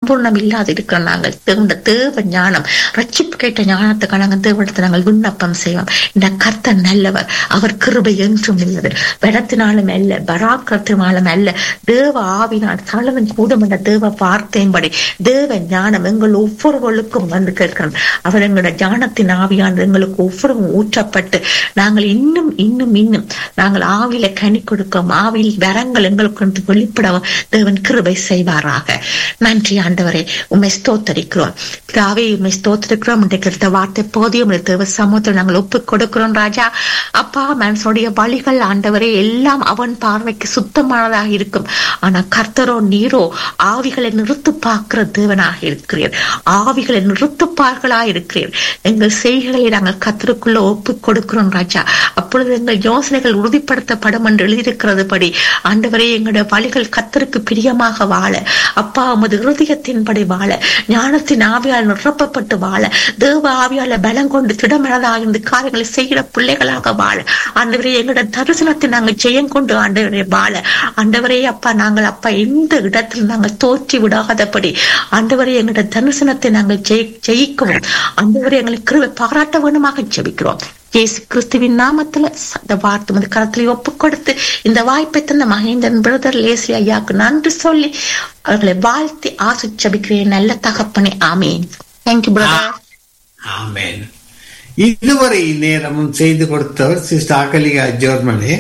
சம்பூர்ணம் இல்லாது இருக்கிற நாங்கள் இந்த தேவ ஞானம் ரட்சிப்பு கேட்ட ஞானத்துக்கு நாங்கள் தேவனத்தை நாங்கள் விண்ணப்பம் செய்வோம் இந்த கர்த்தர் நல்லவர் அவர் கிருபை என்றும் உள்ளது பலத்தினாலும் அல்ல பராக்கிரத்தினாலும் அல்ல தேவ ஆவினால் சலவன் கூடும் என்ற தேவ வார்த்தையின்படி தேவ ஞானம் எங்கள் ஒவ்வொருவர்களுக்கும் வந்து கேட்கிறோம் அவர் எங்களோட ஞானத்தின் ஆவியானது எங்களுக்கு ஒவ்வொருவரும் ஊற்றப்பட்டு நாங்கள் இன்னும் இன்னும் இன்னும் நாங்கள் ஆவியில கனி கொடுக்கும் ஆவியில் வரங்கள் எங்களுக்கு வந்து வெளிப்படவும் தேவன் கிருபை செய்வாராக நன்றி ஆண்டவரே உண்மை ஸ்தோத்தரிக்கிறோம் பிதாவே உண்மை ஸ்தோத்தரிக்கிறோம் இன்றைக்கு எடுத்த வார்த்தை போதியும் தேவ சமூகத்தில் நாங்கள் ஒப்பு கொடுக்கிறோம் ராஜா அப்பா மனசுடைய வழிகள் ஆண்டவரே எல்லாம் அவன் பார்வைக்கு சுத்தமானதாக இருக்கும் ஆனா கர்த்தரோ நீரோ ஆவிகளை நிறுத்து பார்க்கிற தேவனாக இருக்கிறீர் ஆவிகளை நிறுத்துப்பார்களா இருக்கிறீர் எங்கள் செய்கைகளை நாங்கள் கத்தருக்குள்ள ஒப்பு கொடுக்கிறோம் ராஜா அப்பொழுது எங்கள் யோசனைகள் உறுதிப்படுத்தப்படும் என்று எழுதியிருக்கிறது படி ஆண்டவரே எங்களுடைய வழிகள் கத்தருக்கு பிரியமாக வாழ அப்பா உமது இருதயத்தின்படி வாழ ஞானத்தின் ஆவியால் நிரப்பப்பட்டு வாழ தேவ ஆவியால பலம் கொண்டு திடமனதாக இந்த காரியங்களை செய்கிற பிள்ளைகளாக வாழ ஆண்டவரே எங்களோட தரிசனத்தை நாங்கள் ஜெயம் கொண்டு ஆண்டவரே வாழ ஆண்டவரே அப்பா நாங்கள் அப்பா எந்த இடத்தில் நாங்கள் தோற்றி விடாதபடி ஆண்டவரே எங்களோட தரிசனத்தை நாங்கள் ஜெயி ஜெயிக்கவும் ஆண்டவரே எங்களை கிருவை பாராட்ட வேணுமாக ஜெபிக்கிறோம் இயேசு கிறிஸ்துவின் நாமத்துல இந்த வார்த்தை வந்து கரத்துல ஒப்பு கொடுத்து இந்த வாய்ப்பை தந்த மகேந்திரன் பிரதர் லேசி ஐயாவுக்கு நன்றி சொல்லி அவர்களை வாழ்த்தி ஆசை ஜபிக்கிறேன் நல்ல தகப்பனே ஆமேன் தேங்க்யூ பிரதர் ஆமேன் இதுவரை நேரமும் செய்து கொடுத்தவர் சிஸ்டர் அகலிகா ஜோர்மனே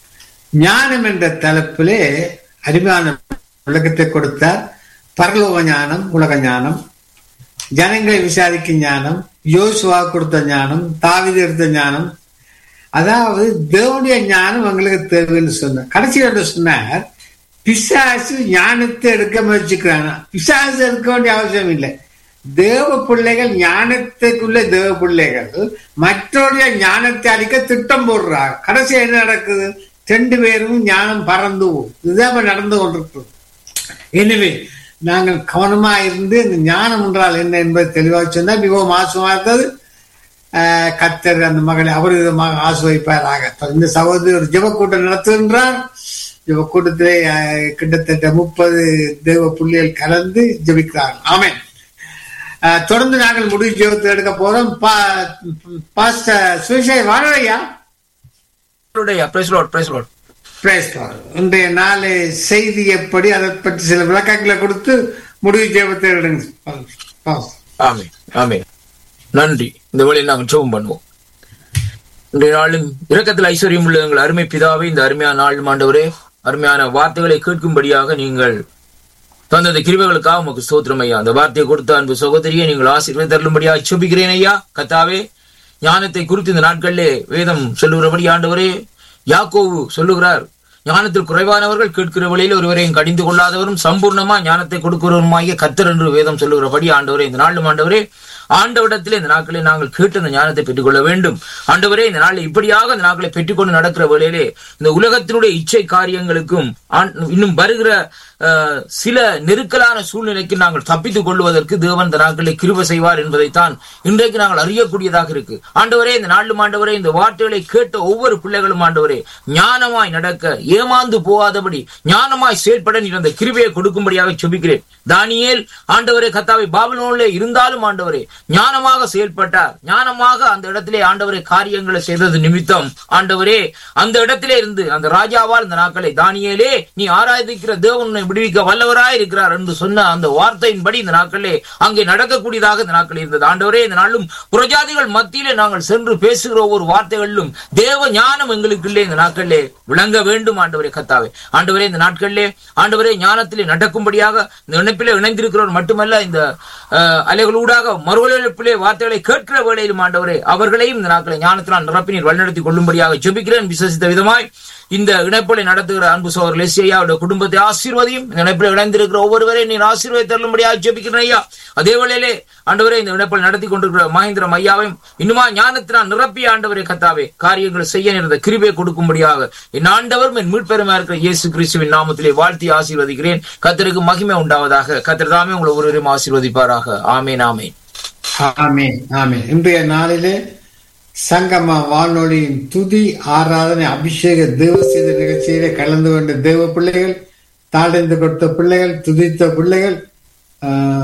ஞானம் என்ற தலைப்பிலே அருமையான விளக்கத்தை கொடுத்தார் பரலோக ஞானம் உலக ஞானம் ஜனங்களை விசாரிக்கும் ஞானம் யோசுவா கொடுத்த ஞானம் தாவித எடுத்த ஞானம் அதாவது தேவனுடைய ஞானம் எங்களுக்கு தேவைன்னு சொன்னார் கடைசியில் சொன்னார் பிசாசு ஞானத்தை எடுக்க முயற்சிக்கிறாங்க பிசாசு எடுக்க வேண்டிய அவசியம் இல்லை தேவ பிள்ளைகள் ஞானத்துக்குள்ள தேவ பிள்ளைகள் மற்றவருடைய ஞானத்தை அளிக்க திட்டம் போடுறாங்க கடைசி என்ன நடக்குது ரெண்டு பேரும் ஞானம் பறந்து இதுதான் நடந்து கொண்டிருக்கிறது எனவே நாங்கள் கவனமா இருந்து இந்த ஞானம் என்றால் என்ன என்பதை தெளிவாக சொன்னால் மிகவும் ஆசுவமா இருந்தது கத்தர் அந்த மகளை அவர் விதமாக ஆசுவைப்பாராக இந்த சகோதரி ஒரு ஜெபக்கூட்டம் நடத்துகின்றார் ஜெபக்கூட்டத்திலே கிட்டத்தட்ட முப்பது தேவ புள்ளிகள் கலந்து ஜெபிக்கிறார்கள் ஆமேன் தொடர்ந்து நாங்கள் முடிவு ஜெபத்தில் எடுக்க போறோம் பாஸ்டர் சுவிசேஷ் வாழையா இன்றைய நாளை செய்தி எப்படி அதை பற்றி சில விளக்கங்களை கொடுத்து முடிவு ஜெபத்தை எடுங்க ஆமே ஆமே நன்றி இந்த வழியில் நாங்கள் ஜெபம் பண்ணுவோம் இன்றைய நாளின் இரக்கத்தில் ஐஸ்வர்யம் உள்ள எங்கள் அருமை பிதாவை இந்த அருமையான நாள் ஆண்டவரே அருமையான வார்த்தைகளை கேட்கும்படியாக நீங்கள் தந்தது கிருபைகளுக்காக உமக்கு ஸ்தோத்திரம் ஐயா அந்த வார்த்தையை கொடுத்த அன்பு சகோதரியை நீங்கள் ஆசீர்வாதம் தரும்படியாக சுபிக்கிறேன் ஐயா கத்தாவே ஞானத்தை குறித்து இந்த நாட்களிலே வேதம் சொல்லுகிறபடி ஆண்டவரே யாக்கோவு சொல்லுகிறார் ஞானத்தில் குறைவானவர்கள் கேட்கிற வழியில் ஒருவரையும் கடிந்து கொள்ளாதவரும் சம்பூர்ணமா ஞானத்தை கொடுக்கிறவருமாகிய கத்தர் என்று வேதம் சொல்லுகிறபடி ஆண்டவரே இந்த நாளும் ஆண்டவரே ஆண்டவிடத்திலே இந்த நாட்களை நாங்கள் கேட்டு அந்த ஞானத்தை பெற்றுக்கொள்ள வேண்டும் ஆண்டவரே இந்த நாளில் இப்படியாக இந்த நாட்களை பெற்றுக்கொண்டு நடக்கிற வேளையிலே இந்த உலகத்தினுடைய இச்சை காரியங்களுக்கும் இன்னும் வருகிற சில நெருக்கலான சூழ்நிலைக்கு நாங்கள் தப்பித்துக் கொள்வதற்கு தேவன் இந்த நாட்களை கிருப செய்வார் என்பதைத்தான் இன்றைக்கு நாங்கள் அறியக்கூடியதாக இருக்கு ஆண்டவரே இந்த நாளும் ஆண்டவரே இந்த வார்த்தைகளை கேட்ட ஒவ்வொரு பிள்ளைகளும் ஆண்டவரே ஞானமாய் நடக்க ஏமாந்து போகாதபடி ஞானமாய் செயல்பட நீர் அந்த கிருபையை கொடுக்கும்படியாக செபிக்கிறேன் தானியேல் ஆண்டவரே கத்தாவை பாபிலோனிலே இருந்தாலும் ஆண்டவரே ஞானமாக செயல்பட்டார் ஞானமாக அந்த இடத்திலே ஆண்டவரே காரியங்களை செய்தது நிமித்தம் ஆண்டவரே அந்த இடத்திலே இருந்து அந்த ராஜாவால் இந்த நாட்களை தானியேலே நீ ஆராதிக்கிற தேவன் விடுவிக்க வல்லவராய் இருக்கிறார் என்று சொன்ன அந்த வார்த்தையின்படி இந்த நாட்களே அங்கே நடக்கக்கூடியதாக இந்த நாட்கள் இருந்தது ஆண்டவரே இந்த நாளும் புரஜாதிகள் மத்தியிலே நாங்கள் சென்று பேசுகிற ஒவ்வொரு வார்த்தைகளிலும் தேவ ஞானம் எங்களுக்குள்ளே இந்த நாட்களிலே விளங்க வேண்டும் ஆண்டவரே கத்தாவே ஆண்டவரே இந்த நாட்களிலே ஆண்டவரே ஞானத்திலே நடக்கும்படியாக இந்த இணைப்பிலே இணைந்திருக்கிறவர் மட்டுமல்ல இந்த அலைகளூடாக மறுவலிப்பிலே வார்த்தைகளை கேட்கிற வேளையிலும் ஆண்டவரே அவர்களையும் இந்த நாட்களை ஞானத்தினால் நிரப்பினீர் வழிநடத்தி கொள்ளும்படியாக ஜெபிக்கிறேன் விசேஷித்த விதமாய் இந்த இணைப்பலை நடத்துகிற அன்பு சோர் லெசியா அவருடைய குடும்பத்தை ஆசீர்வதியும் இந்த இணைப்பில் இணைந்திருக்கிற ஒவ்வொருவரையும் நீர் ஆசீர்வதி தள்ளும்படியாக ஜெபிக்கிறேன் ஐயா அதே வேளையிலே ஆண்டவரே இந்த இணைப்பில் நடத்தி கொண்டிருக்கிற மகேந்திரம் ஐயாவையும் இன்னுமா ஞானத்தினால் நிரப்பிய ஆண்டவரே கத்தாவே காரியங்களை செய்ய நேர்ந்த கிருபை கொடுக்கும்படியாக என் ஆண்டவர் என் மீட்பெருமா இருக்கிற இயேசு கிறிஸ்துவின் நாமத்திலே வாழ்த்தி ஆசீர்வதிக்கிறேன் கத்தருக்கு மகிமை உண்டாவதாக கத்தர் தாமே உங்களை ஒருவரையும் ஆசீர்வதிப்பாராக ஆமேன் ஆமேன் ஆமே ஆமே இன்றைய நாளிலே சங்கம வானொலியின் துதி ஆராதனை அபிஷேக தேவ செய்த நிகழ்ச்சியிலே கலந்து கொண்ட தேவ பிள்ளைகள் தாழ்ந்து கொடுத்த பிள்ளைகள் துதித்த பிள்ளைகள்